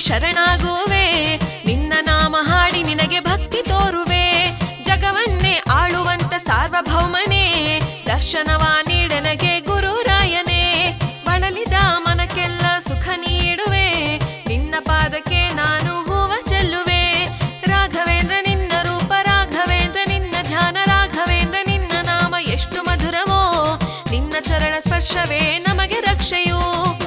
ಶರಣಾಗುವೆ ನಿನ್ನ ನಾಮ ಹಾಡಿ ನಿನಗೆ ಭಕ್ತಿ ತೋರುವೆ ಜಗವನ್ನೇ ಆಳುವಂತ ಸಾರ್ವಭೌಮನೇ ದರ್ಶನವ ನೀಡನಗೆ ಗುರುರಾಯನೇ ಬಳಲಿದ ಮನಕ್ಕೆಲ್ಲ ಸುಖ ನೀಡುವೆ ನಿನ್ನ ಪಾದಕ್ಕೆ ನಾನು ಹೂವ ಚೆಲ್ಲುವೆ ರಾಘವೇಂದ್ರ ನಿನ್ನ ರೂಪ ರಾಘವೇಂದ್ರ ನಿನ್ನ ಧ್ಯಾನ ರಾಘವೇಂದ್ರ ನಿನ್ನ ನಾಮ ಎಷ್ಟು ಮಧುರವೋ ನಿನ್ನ ಚರಣ ಸ್ಪರ್ಶವೇ ನಮಗೆ ರಕ್ಷೆಯು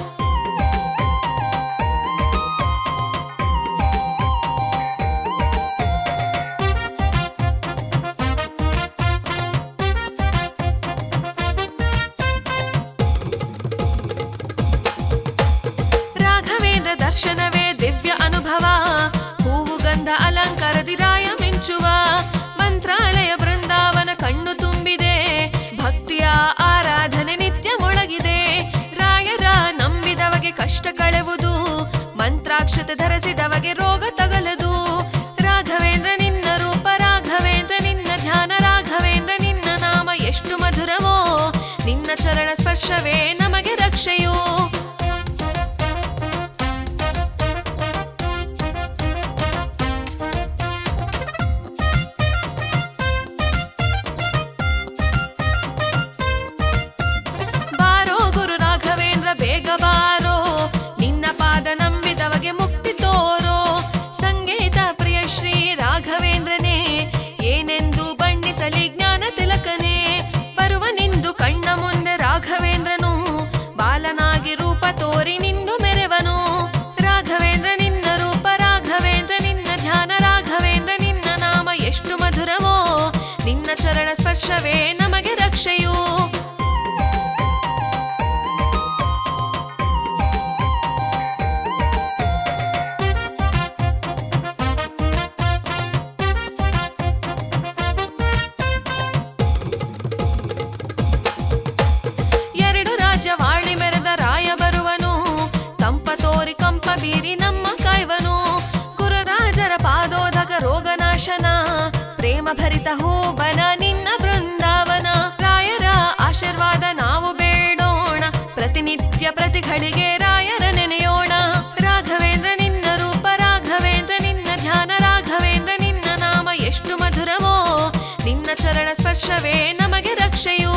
ರಾಘವೇಂದ್ರ ದರ್ಶನವೇ ದಿವ್ಯ ಅನುಭವ ಹೂವು ಗಂಧ ಅಲಂಕಾರದಿ ರಾಯ ಮಿಂಚುವ ಮಂತ್ರಾಲಯ ಬೃಂದಾವನ ಕಣ್ಣು ತುಂಬಿದೆ ಭಕ್ತಿಯ ಆರಾಧನೆ ನಿತ್ಯ ಮೊಳಗಿದೆ ರಾಯರ ನಂಬಿದವಗೆ ಕಷ್ಟ ಕಳೆವುದು ಮಂತ್ರಾಕ್ಷತೆ ಧರಿಸಿದವಗೆ ರೋಗ ತಗಲದು ರಾಘವೇಂದ್ರ ನಿನ್ನ ರೂಪ ರಾಘವೇಂದ್ರ ನಿನ್ನ ಧ್ಯಾನ ರಾಘವೇಂದ್ರ ನಿನ್ನ ನಾಮ ಎಷ್ಟು ಮಧುರವೋ ನಿನ್ನ ಚರಣ ಸ್ಪರ್ಶವೇ ನಮಗೆ ರಕ್ಷೆಯು ಬಾರೋ ಗುರು ರಾಘವೇಂದ್ರ ಬೇಗ ಬಾರೋ ನಿನ್ನ ಪಾದ ನಂಬಿದವಗೆ ಮುಕ್ತಿ ತೋರೋ ಸಂಗೀತ ಪ್ರಿಯ ಶ್ರೀ ರಾಘವೇಂದ್ರನೇ ಏನೆಂದು ಬಣ್ಣಿಸಲಿ ಜ್ಞಾನ ತಿಲಕನೇ ಬರುವ ನಿಂದು ಕಣ್ಣ ಮುಂದೆ ರಾಘವೇಂದ್ರನು ಬಾಲನಾಗಿ ರೂಪ ತೋರಿ ನಿಂದು ಮೆರೆವನು ರಾಘವೇಂದ್ರ ನಿನ್ನ ರೂಪ ರಾಘವೇಂದ್ರ ನಿನ್ನ ಧ್ಯಾನ ರಾಘವೇಂದ್ರ ನಿನ್ನ ನಾಮ ಎಷ್ಟು ಮಧುರವೋ ನಿನ್ನ ಚರಣ ಸ್ಪರ್ಶವೇ ನಮಗೆ ರಕ್ಷೆಯು ಎರಡು ರಾಜವಾಳಿ ಮೆರೆದ ರಾಯ ಬರುವನು ತಂಪ ತೋರಿ ಕಂಪ ಬೀರಿ ನಮ್ಮ ಕಾಯ್ವನು ಕುರುರಾಜರ ಪಾದೋದಕ ರೋಗನಾಶನ ಪ್ರೇಮ ಭರಿತ ಹೂಬನ ನಿನ್ನ ಬೃಂದಾವನ ರಾಯರ ಆಶೀರ್ವಾದ ನಾವು ಬೇಡೋಣ ಪ್ರತಿನಿತ್ಯ ಪ್ರತಿಗಳಿಗೆ ರಾಯರ ನೆನೆಯೋಣ ರಾಘವೇಂದ್ರ ನಿನ್ನ ರೂಪ ರಾಘವೇಂದ್ರ ನಿನ್ನ ಧ್ಯಾನ ರಾಘವೇಂದ್ರ ನಿನ್ನ ನಾಮ ಎಷ್ಟು ಮಧುರವೋ ನಿನ್ನ ಚರಣ ಸ್ಪರ್ಶವೇ ನಮಗೆ ರಕ್ಷೆಯು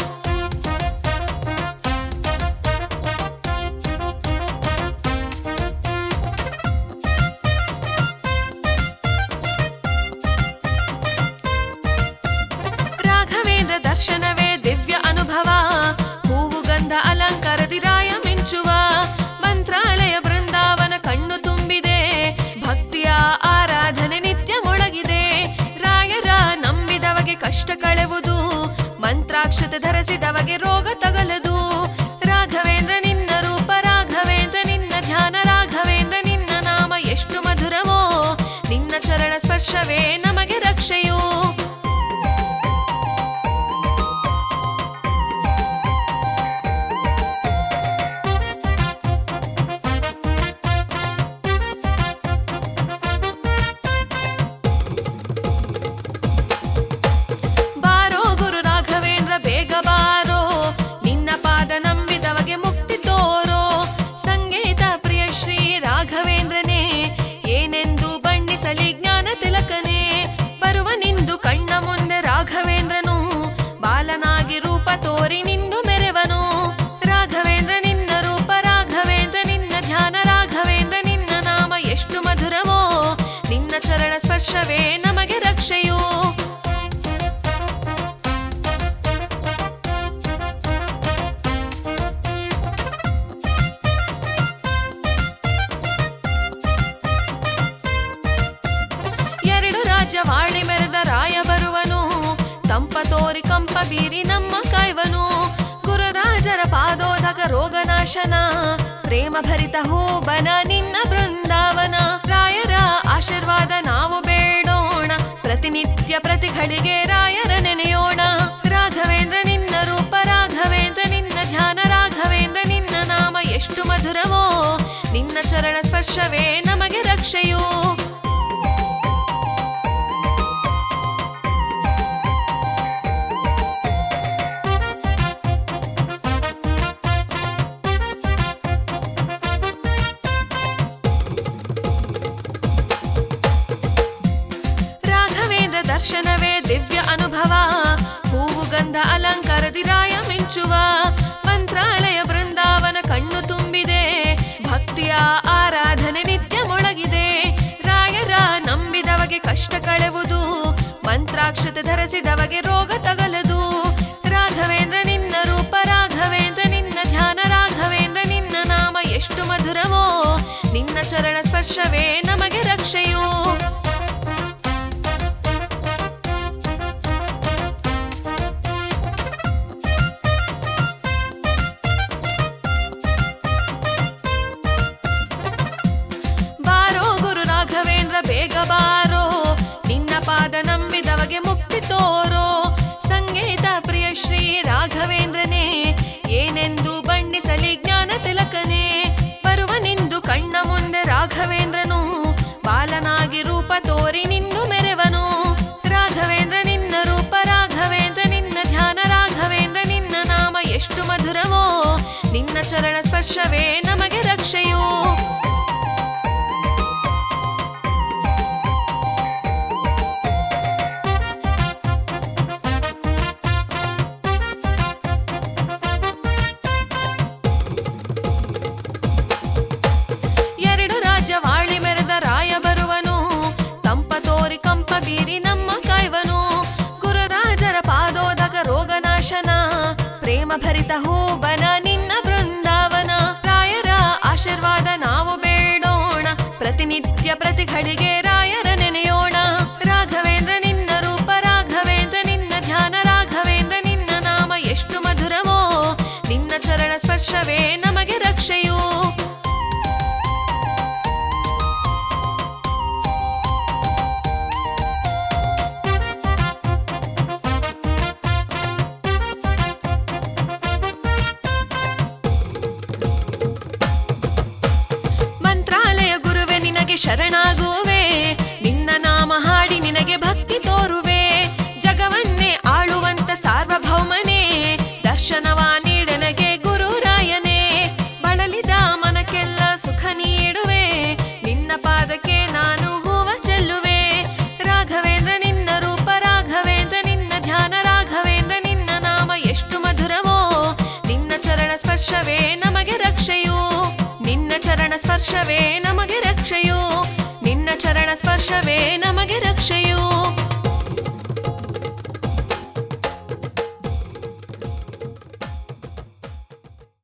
ರಾಘವೇಂದ್ರ ದರ್ಶನವೇ ದಿವ್ಯ ಅನುಭವ ಹೂವು ಗಂಧ ಅಲಂಕಾರದಿ ರಾಯ ಮಿಂಚುವ ಮಂತ್ರಾಲಯ ಬೃಂದಾವನ ಕಣ್ಣು ತುಂಬಿದೆ ಭಕ್ತಿಯ ಆರಾಧನೆ ನಿತ್ಯ ಮೊಳಗಿದೆ ರಾಯರ ನಂಬಿದವಗೆ ಕಷ್ಟ ಕಳೆವುದು ಮಂತ್ರಾಕ್ಷತೆ ಧರಿಸಿದವಗೆ ರೋಗ ತಗಲದು ರಾಘವೇಂದ್ರ ನಿನ್ನ ರೂಪ ರಾಘವೇಂದ್ರ ನಿನ್ನ ಧ್ಯಾನ ರಾಘವೇಂದ್ರ ನಿನ್ನ ನಾಮ ಎಷ್ಟು ಮಧುರವೋ ನಿನ್ನ ಚರಣ ಸ್ಪರ್ಶವೇ ನಮಗೆ ರಕ್ಷೆಯು ಬಾರೋ ಗುರು ರಾಘವೇಂದ್ರ ಬೇಗ ಬಾರೋ ನಿನ್ನ ಪಾದ ನಂಬಿದವಗೆ ಮುಕ್ತಿ ತೋರೋ ಸಂಗೀತ ಪ್ರಿಯ ಶ್ರೀ ರಾಘವೇಂದ್ರನೇ ಏನೆಂದು ಬಣ್ಣಿಸಲಿ ಜ್ಞಾನ ತಿಲಕನೇ ಬರುವ ನಿಂದು ಕಣ್ಣ ಮುಂದೆ ರಾಘವೇಂದ್ರನು ಬಾಲನಾಗಿ ರೂಪ ತೋರಿ ನಿಂದು ಮೆರೆವನು ರಾಘವೇಂದ್ರ ನಿನ್ನ ರೂಪ ರಾಘವೇಂದ್ರ ನಿನ್ನ ಧ್ಯಾನ ರಾಘವೇಂದ್ರ ನಿನ್ನ ನಾಮ ಎಷ್ಟು ಮಧುರವೋ ನಿನ್ನ ಚರಣ ಸ್ಪರ್ಶವೇ ನಮಗೆ ರಕ್ಷೆಯು ಎರಡು ರಾಜವಾಳಿ ಮೆರೆದ ರಾಯ ಬರುವನು ತಂಪ ತೋರಿ ಕಂಪ ಬೀರಿ ನಮ್ಮ ಕಾಯ್ವನು ಗುರುರಾಜರ ಪಾದೋದಕ ರೋಗನಾಶನ ಪ್ರೇಮ ಭರಿತ ಹೂಬನ ನಿನ್ನ ಬೃಂದಾವನ ರಾಯರ ಆಶೀರ್ವಾದ ನಾವು ಬೇಡೋಣ ಪ್ರತಿನಿತ್ಯ ಪ್ರತಿಗಳಿಗೆ ರಾಯರ ನೆನೆಯೋಣ ರಾಘವೇಂದ್ರ ನಿನ್ನ ರೂಪ ರಾಘವೇಂದ್ರ ನಿನ್ನ ಧ್ಯಾನ ರಾಘವೇಂದ್ರ ನಿನ್ನ ನಾಮ ಎಷ್ಟು ಮಧುರವೋ ನಿನ್ನ ಚರಣ ಸ್ಪರ್ಶವೇ ನಮಗೆ ರಕ್ಷೆಯು ದಿವ್ಯ ಅನುಭವ ಹೂವು ಗಂಧ ಅಲಂಕಾರದಿ ರಾಯ ಮಿಂಚುವ ಮಂತ್ರಾಲಯ ಬೃಂದಾವನ ಕಣ್ಣು ತುಂಬಿದೆ ಭಕ್ತಿಯ ಆರಾಧನೆ ನಿತ್ಯ ಮೊಳಗಿದೆ ರಾಯರ ನಂಬಿದವಗೆ ಕಷ್ಟ ಕಳೆವುದು ಮಂತ್ರಾಕ್ಷತೆ ಧರಿಸಿದವಗೆ ರೋಗ ತಗಲದು ರಾಘವೇಂದ್ರ ನಿನ್ನ ರೂಪ ರಾಘವೇಂದ್ರ ನಿನ್ನ ಧ್ಯಾನ ರಾಘವೇಂದ್ರ ನಿನ್ನ ನಾಮ ಎಷ್ಟು ಮಧುರವೋ ನಿನ್ನ ಚರಣ ಸ್ಪರ್ಶವೇ ನಮಗೆ ರಕ್ಷೆಯು ಬಾರೋ ಗುರು ರಾಘವೇಂದ್ರ ಬೇಗ ಬಾರೋ ನಿನ್ನ ಪಾದ ನಂಬಿದವಗೆ ಮುಕ್ತಿ ತೋರೋ ಸಂಗೀತ ಪ್ರಿಯ ಶ್ರೀ ರಾಘವೇಂದ್ರನೇ ಏನೆಂದು ಬಣ್ಣಿಸಲಿ ಜ್ಞಾನ ತಿಲಕನೇ ಬರುವ ನಿಂದು ಕಣ್ಣ ಮುಂದೆ ರಾಘವೇಂದ್ರನು ಬಾಲನಾಗಿ ರೂಪ ತೋರಿ ನಿಂದು ಮೆರೆವನು ರಾಘವೇಂದ್ರ ನಿನ್ನ ರೂಪ ರಾಘವೇಂದ್ರ ನಿನ್ನ ಧ್ಯಾನ ರಾಘವೇಂದ್ರ ನಿನ್ನ ನಾಮ ಎಷ್ಟು ಮಧುರವೋ ನಿನ್ನ ಚರಣ ಸ್ಪರ್ಶವೇ ನಮಗೆ ರಕ್ಷೆಯು ಎರಡು ರಾಜವಾಳಿ ಮೆರೆದ ರಾಯ ಬರುವನು ತಂಪ ತೋರಿ ಕಂಪ ಬೀರಿ ನಮ್ಮ ಕಾಯ್ವನು ಗುರುರಾಜರ ಪಾದೋದಕ ರೋಗನಾಶನ ಪ್ರೇಮ ಭರಿತ ಹೂಬನ ನಿನ್ನ ಬೃಂದಾವನ ರಾಯರ ಆಶೀರ್ವಾದ ನಾವು ಬೇಡೋಣ ಪ್ರತಿನಿತ್ಯ ಪ್ರತಿ ಘಳಿಗೆ ರಾಯರ ನೆನೆಯೋಣ ರಾಘವೇಂದ್ರ ನಿನ್ನ ರೂಪ ರಾಘವೇಂದ್ರ ನಿನ್ನ ಧ್ಯಾನ ರಾಘವೇಂದ್ರ ನಿನ್ನ ನಾಮ ಎಷ್ಟು ಮಧುರವೋ ನಿನ್ನ ಚರಣ ಸ್ಪರ್ಶವೇ ನಮಗೆ ರಕ್ಷೆಯು ಮಂತ್ರಾಲಯ ಗುರುವೆ ನಿನಗೆ ಶರಣಾಗುವೆ ನಿನ್ನ ನಾಮ ಹಾಡಿ ನಿನಗೆ ಭಕ್ತಿ ತೋರುವೆ ಜಗವನ್ನೇ ಆಳುವಂತ ಸಾರ್ವಭೌಮನೇ ದರ್ಶನವ ನೀಡನಗೆ ಗುರುರಾಯನೇ ಬಳಲಿದ ಮನಕ್ಕೆಲ್ಲ ಸುಖ ನೀಡುವೆ ನಿನ್ನ ಪಾದಕ್ಕೆ ನಾನು ಹೂವ ಚೆಲ್ಲುವೆ ರಾಘವೇಂದ್ರ ನಿನ್ನ ರೂಪ ರಾಘವೇಂದ್ರ ನಿನ್ನ ಧ್ಯಾನ ರಾಘವೇಂದ್ರ ನಿನ್ನ ನಾಮ ಎಷ್ಟು ಮಧುರವೋ ನಿನ್ನ ಚರಣ ಸ್ಪರ್ಶವೇ ನಮಗೆ ರಕ್ಷೆಯು ನಿನ್ನ ಚರಣ ಸ್ಪರ್ಶವೇ ನಮಗೆ ರಕ್ಷೆಯು ನಿನ್ನ ಚರಣ ಸ್ಪರ್ಶವೇ ನಮಗೆ